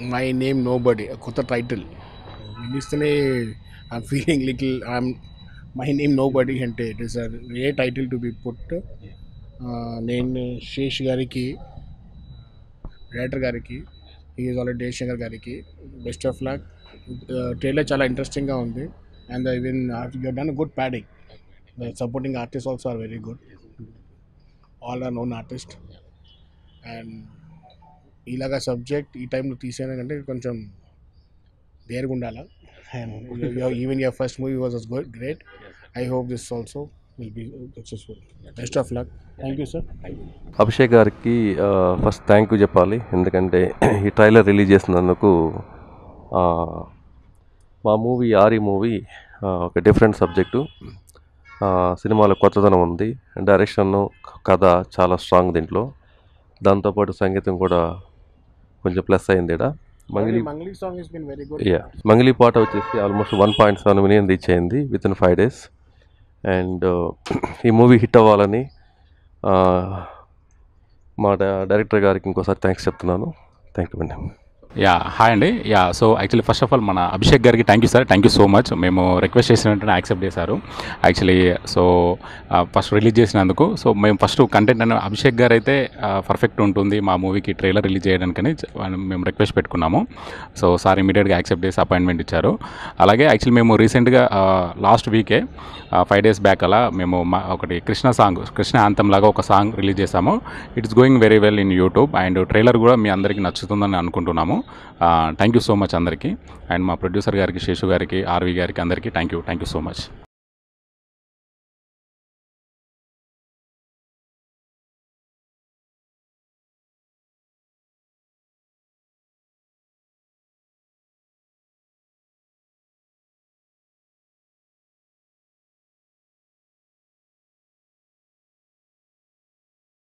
my name nobody కొత్త title వినిస్తేనే I'm feeling little I'm my name nobody అంటే it is a title to be put నేను శేష్ గారికి director గారికి is already Jayashankar గారికి best of luck trailer చాలా ఇంట్రెస్టింగ్గా ఉంది and even you done good padding the supporting artist also are very good all are known artist and ఇలాగ subject ఈ టైంలో తీసానంటే కొంచెం దేరుగా ఉండాలి and even your first movie was good great I hope this also will be successful best of luck thank you sir Abhishek గారికి first thank you చెప్పాలి ఎందుకంటే ఈ ట్రైలర్ రిలీజ్ చేసినందుకు ఆ, మా మూవీ ఆరి మూవీ ఒక డిఫరెంట్ సబ్జెక్టు సినిమాలో కొత్తదనం ఉంది డైరెక్షన్ కథ చాలా స్ట్రాంగ్ దీంట్లో దాంతోపాటు సంగీతం కూడా కొంచెం ప్లస్ అయింది ఈడ Mangli Mangli song is been very good yeah Mangli పాట వచ్చేసి almost one point seven million reach అయింది within five days and ఈ మూవీ హిట్ అవ్వాలని ఆ, మా డై- డైరెక్టర్ గారికి ఇంకోసారి థ్యాంక్స్ చెప్తున్నాను థ్యాంక్ యూ అండి యా హాయ్ అండి yeah so actually first of all మన అభిషేక్ గారికి thank you sir thank you so much మేము రిక్వెస్ట్ చేసిన వెంటనే యాక్సెప్ట్ చేశారు యాక్చువల్లీ సో ఫస్ట్ రిలీజ్ చేసినందుకు సో మేము ఫస్ట్ కంటెంట్ అనే అభిషేక్ గారు అయితే పర్ఫెక్ట్ ఉంటుంది మా మూవీకి ట్రైలర్ రిలీజ్ చేయడానికని చ- మేము రిక్వెస్ట్ పెట్టుకున్నాము సో సార్ ఇమీడియట్గా యాక్సెప్ట్ చేసి అపాయింట్మెంట్ ఇచ్చారు అలాగే యాక్చువల్లీ మేము రీసెంట్గా లాస్ట్ వీకే ఫైవ్ డేస్ బ్యాక్ అలా మేము మా ఒకటి కృష్ణ సాంగ్ కృష్ణ ఆంతం లాగా ఒక సాంగ్ రిలీజ్ చేసాము it's going very well in YouTube and trailer కూడా మీ అందరికీ నచ్చుతుందని అనుకుంటున్నాము థ్యాంక్ యూ సో మచ్ అందరికీ అండ్ మా ప్రొడ్యూసర్ గారికి శేషు గారికి ఆర్వి గారికి అందరికీ thank you thank you so much